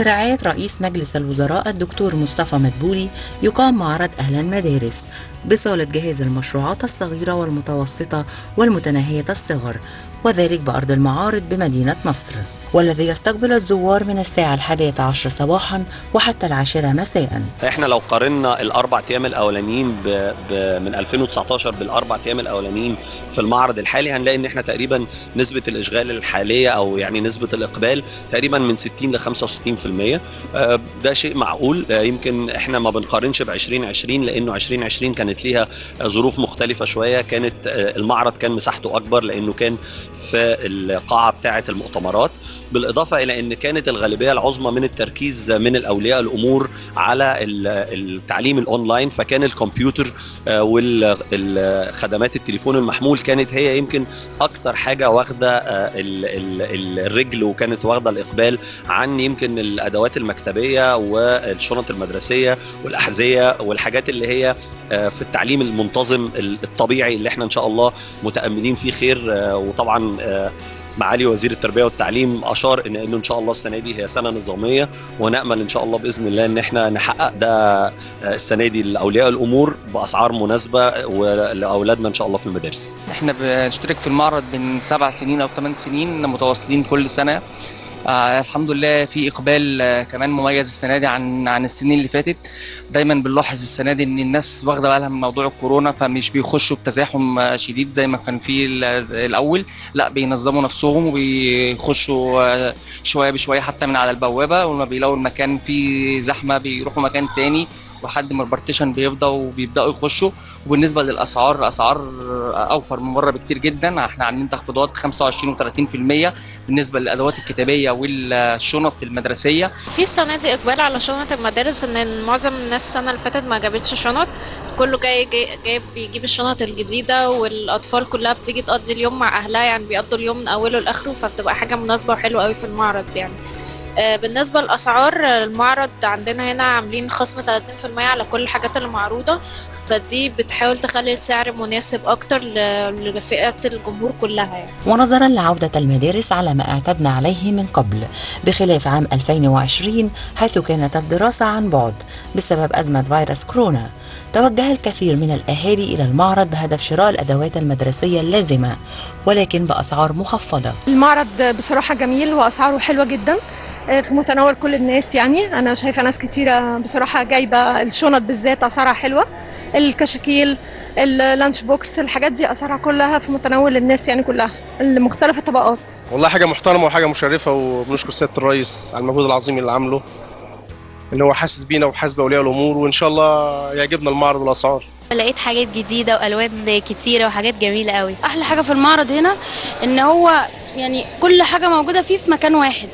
تحت رعاية رئيس مجلس الوزراء الدكتور مصطفى مدبولي يقام معرض أهل المدارس بصالة جهاز المشروعات الصغيرة والمتوسطة والمتناهية الصغر وذلك بأرض المعارض بمدينة نصر والذي يستقبل الزوار من الساعة الحادية عشر صباحا وحتى العاشرة مساء احنا لو قارنا الاربع ايام الاولانيين ب... ب... من 2019 بالاربع ايام الاولانيين في المعرض الحالي هنلاقي ان احنا تقريبا نسبه الاشغال الحاليه او يعني نسبه الاقبال تقريبا من 60 ل 65% آه، ده شيء معقول آه، يمكن احنا ما بنقارنش ب 2020 لانه 2020 كانت ليها ظروف مختلفه شويه كانت آه، المعرض كان مساحته اكبر لانه كان في القاعه بتاعه المؤتمرات بالاضافه الى ان كانت الغالبيه العظمى من التركيز من الاولياء الامور على التعليم الاونلاين فكان الكمبيوتر والخدمات التليفون المحمول كانت هي يمكن اكتر حاجه واخده الرجل وكانت واخده الاقبال عن يمكن الادوات المكتبيه والشنط المدرسيه والاحذيه والحاجات اللي هي في التعليم المنتظم الطبيعي اللي احنا ان شاء الله متاملين فيه خير وطبعا معالي وزير التربيه والتعليم اشار ان انه ان شاء الله السنه دي هي سنه نظاميه ونامل ان شاء الله باذن الله ان احنا نحقق ده السنه دي لاولياء الامور باسعار مناسبه ولاولادنا ان شاء الله في المدارس. احنا بنشترك في المعرض من سبع سنين او ثمان سنين متواصلين كل سنه آه الحمد لله في اقبال آه كمان مميز السنه دي عن عن السنين اللي فاتت دايما بنلاحظ السنه دي ان الناس واخده بالها من موضوع الكورونا فمش بيخشوا بتزاحم آه شديد زي ما كان في الاول لا بينظموا نفسهم وبيخشوا آه شويه بشويه حتى من على البوابه ولما بيلاقوا المكان فيه زحمه بيروحوا مكان تاني لحد ما البارتيشن بيفضى وبيبداوا يخشوا وبالنسبه للاسعار اسعار اوفر من بره بكتير جدا احنا عاملين تخفيضات 25 و30% بالنسبه للادوات الكتابيه والشنط المدرسيه في السنه دي اقبال على شنط المدارس ان معظم الناس السنه اللي فاتت ما جابتش شنط كله جاي جاي, جاي بيجيب الشنط الجديده والاطفال كلها بتيجي تقضي اليوم مع اهلها يعني بيقضوا اليوم من اوله لاخره فبتبقى حاجه مناسبه وحلوه قوي في المعرض يعني بالنسبة للأسعار المعرض عندنا هنا عاملين خصم 30% على كل الحاجات اللي معروضة فدي بتحاول تخلي السعر مناسب أكتر لفئة الجمهور كلها يعني. ونظرا لعودة المدارس على ما اعتدنا عليه من قبل بخلاف عام 2020 حيث كانت الدراسة عن بعد بسبب أزمة فيروس كورونا توجه الكثير من الأهالي إلى المعرض بهدف شراء الأدوات المدرسية اللازمة ولكن بأسعار مخفضة المعرض بصراحة جميل وأسعاره حلوة جدا في متناول كل الناس يعني انا شايفه ناس كتيره بصراحه جايبه الشنط بالذات اسعارها حلوه الكشاكيل اللانش بوكس الحاجات دي اسعارها كلها في متناول الناس يعني كلها المختلف الطبقات والله حاجه محترمه وحاجه مشرفه وبنشكر سياده الرئيس على المجهود العظيم اللي عامله ان هو حاسس بينا وحاسس باولياء الامور وان شاء الله يعجبنا المعرض والاسعار لقيت حاجات جديده والوان كتيره وحاجات جميله قوي احلى حاجه في المعرض هنا ان هو يعني كل حاجه موجوده فيه في مكان واحد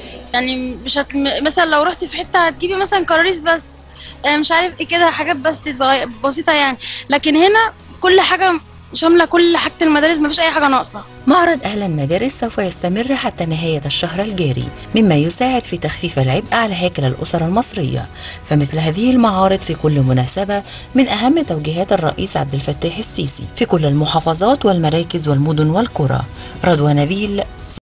يعني مش هت... مثلا لو رحتي في حته هتجيبي مثلا كراريس بس مش عارف ايه كده حاجات بس صغير بسيطه يعني لكن هنا كل حاجه شامله كل حاجه المدارس مفيش اي حاجه ناقصه معرض أهل المدارس سوف يستمر حتى نهاية الشهر الجاري مما يساعد في تخفيف العبء على هيكل الأسر المصرية فمثل هذه المعارض في كل مناسبة من أهم توجيهات الرئيس عبد الفتاح السيسي في كل المحافظات والمراكز والمدن والقرى رضوى نبيل